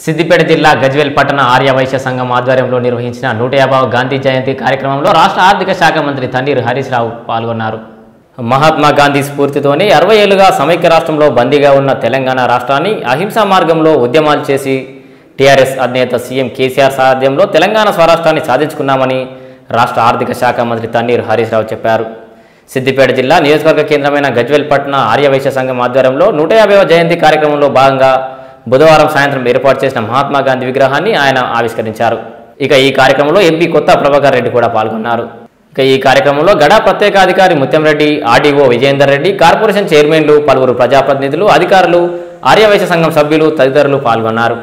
సిద్దిపేట జిల్లా గజ్వేల్ పట్టణ ఆర్య వైశ్య సంఘం ఆధ్వర్యంలో నిర్వహించిన నూట యాభై గాంధీ జయంతి కార్యక్రమంలో రాష్ట్ర ఆర్థిక శాఖ మంత్రి తన్నీరు హరీష్ రావు పాల్గొన్నారు మహాత్మా గాంధీ స్ఫూర్తితోనే అరవై ఏళ్లుగా సమైక్య రాష్ట్రంలో బందీగా ఉన్న తెలంగాణ రాష్ట్రాన్ని అహింసా మార్గంలో ఉద్యమాలు చేసి టీఆర్ఎస్ అధినేత సీఎం కేసీఆర్ సారథ్యంలో తెలంగాణ స్వరాష్ట్రాన్ని సాధించుకున్నామని రాష్ట్ర ఆర్థిక శాఖ మంత్రి తన్నీరు హరీష్ రావు చెప్పారు సిద్దిపేట జిల్లా నియోజకవర్గ కేంద్రమైన గజ్వేల్ పట్టణ ఆర్యవైశ్య సంఘం ఆధ్వర్యంలో నూట యాభైవ జయంతి కార్యక్రమంలో భాగంగా బుధవారం సాయంత్రం ఏర్పాటు చేసిన మహాత్మా గాంధీ విగ్రహాన్ని ఆయన ఆవిష్కరించారు ఇక ఈ కార్యక్రమంలో ఎంపీ కొత్త ప్రభాకర్ రెడ్డి కూడా పాల్గొన్నారు ఇక ఈ కార్యక్రమంలో గడా ప్రత్యేకాధికారి ముత్యంరెడ్డి ఆర్డీఓ విజయేందర్ రెడ్డి కార్పొరేషన్ చైర్మన్లు పలువురు ప్రజాప్రతినిధులు అధికారులు ఆర్యవైశ్య సంఘం సభ్యులు తదితరులు పాల్గొన్నారు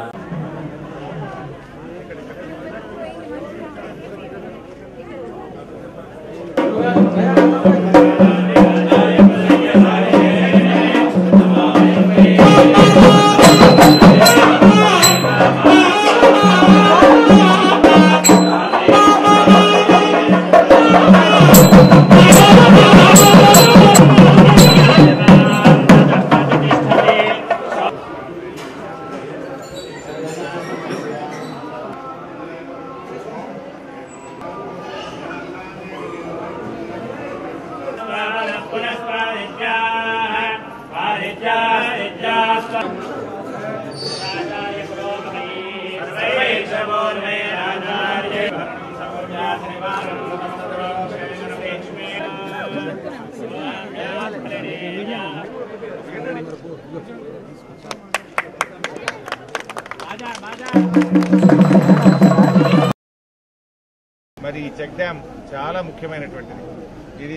మరి ఈ చెక్ డ్యామ్ చాలా ముఖ్యమైనటువంటిది ఇది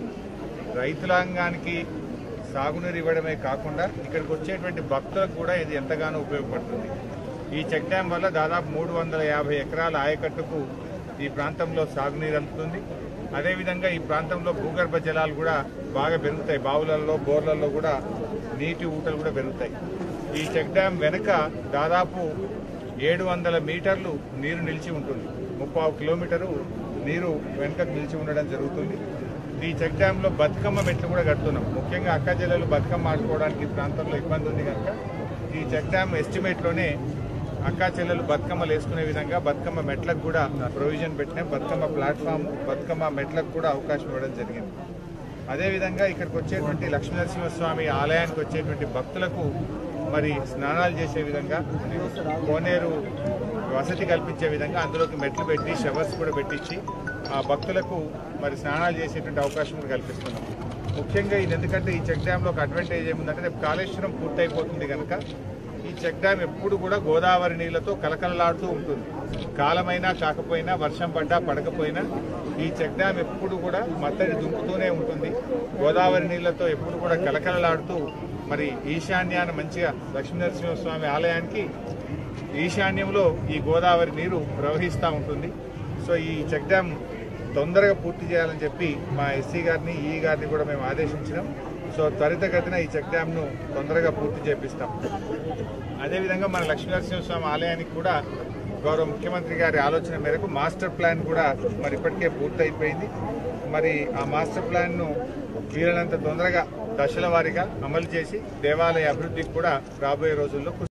రైతులాంగానికి సాగునీరు ఇవ్వడమే కాకుండా ఇక్కడికి వచ్చేటువంటి భక్తులకు కూడా ఇది ఎంతగానో ఉపయోగపడుతుంది ఈ చెక్ డ్యామ్ వల్ల దాదాపు మూడు వందల యాభై ఎకరాల ఆయకట్టుకు ఈ ప్రాంతంలో సాగునీరు అందుతుంది అదేవిధంగా ఈ ప్రాంతంలో భూగర్భ జలాలు కూడా బాగా పెరుగుతాయి బావులలో బోర్లలో కూడా నీటి ఊటలు కూడా పెరుగుతాయి ఈ చెక్ డ్యామ్ వెనుక దాదాపు ఏడు వందల మీటర్లు నీరు నిలిచి ఉంటుంది ముప్పావు కిలోమీటరు నీరు వెనుకకు నిలిచి ఉండడం జరుగుతుంది ఈ చెక్ డ్యాంలో బతుకమ్మ మెట్లు కూడా కడుతున్నాం ముఖ్యంగా అక్క జిల్లాలో బతుకమ్మ ఆడుకోవడానికి ఈ ప్రాంతంలో ఇబ్బంది ఉంది కనుక ఈ చెక్ డ్యామ్ ఎస్టిమేట్లోనే అక్కా చెల్లెలు బతుకమ్మలు వేసుకునే విధంగా బతుకమ్మ మెట్లకు కూడా ప్రొవిజన్ పెట్టినాం బతుకమ్మ ప్లాట్ఫామ్ బతుకమ్మ మెట్లకు కూడా అవకాశం ఇవ్వడం జరిగింది అదేవిధంగా ఇక్కడికి వచ్చేటువంటి లక్ష్మీనరసింహస్వామి ఆలయానికి వచ్చేటువంటి భక్తులకు మరి స్నానాలు చేసే విధంగా కోనేరు వసతి కల్పించే విధంగా అందులోకి మెట్లు పెట్టి షవర్స్ కూడా పెట్టించి ఆ భక్తులకు మరి స్నానాలు చేసేటువంటి అవకాశం కూడా కల్పిస్తున్నాం ముఖ్యంగా ఇది ఎందుకంటే ఈ చెక్ డ్యాంలో ఒక అడ్వాంటేజ్ ఏముందంటే రేపు కాళేశ్వరం పూర్తయిపోతుంది కనుక ఈ చెక్ డ్యామ్ ఎప్పుడు కూడా గోదావరి నీళ్లతో కలకలలాడుతూ ఉంటుంది కాలమైనా కాకపోయినా వర్షం పడ్డా పడకపోయినా ఈ చెక్ డ్యామ్ ఎప్పుడు కూడా మత్తడి దుంకుతూనే ఉంటుంది గోదావరి నీళ్లతో ఎప్పుడు కూడా కలకలలాడుతూ మరి ఈశాన్యాన మంచిగా లక్ష్మీనరసింహస్వామి ఆలయానికి ఈశాన్యంలో ఈ గోదావరి నీరు ప్రవహిస్తూ ఉంటుంది సో ఈ చెక్ డ్యామ్ తొందరగా పూర్తి చేయాలని చెప్పి మా ఎస్సీ గారిని ఈ గారిని కూడా మేము ఆదేశించినాం సో త్వరితగతిన ఈ చెక్ డ్యామ్ను తొందరగా పూర్తి చేపిస్తాం అదేవిధంగా మన లక్ష్మీనరసింహస్వామి ఆలయానికి కూడా గౌరవ ముఖ్యమంత్రి గారి ఆలోచన మేరకు మాస్టర్ ప్లాన్ కూడా మరి ఇప్పటికే పూర్తయిపోయింది మరి ఆ మాస్టర్ ప్లాన్ను వీలైనంత తొందరగా దశల వారీగా అమలు చేసి దేవాలయ అభివృద్ధికి కూడా రాబోయే రోజుల్లో కృషి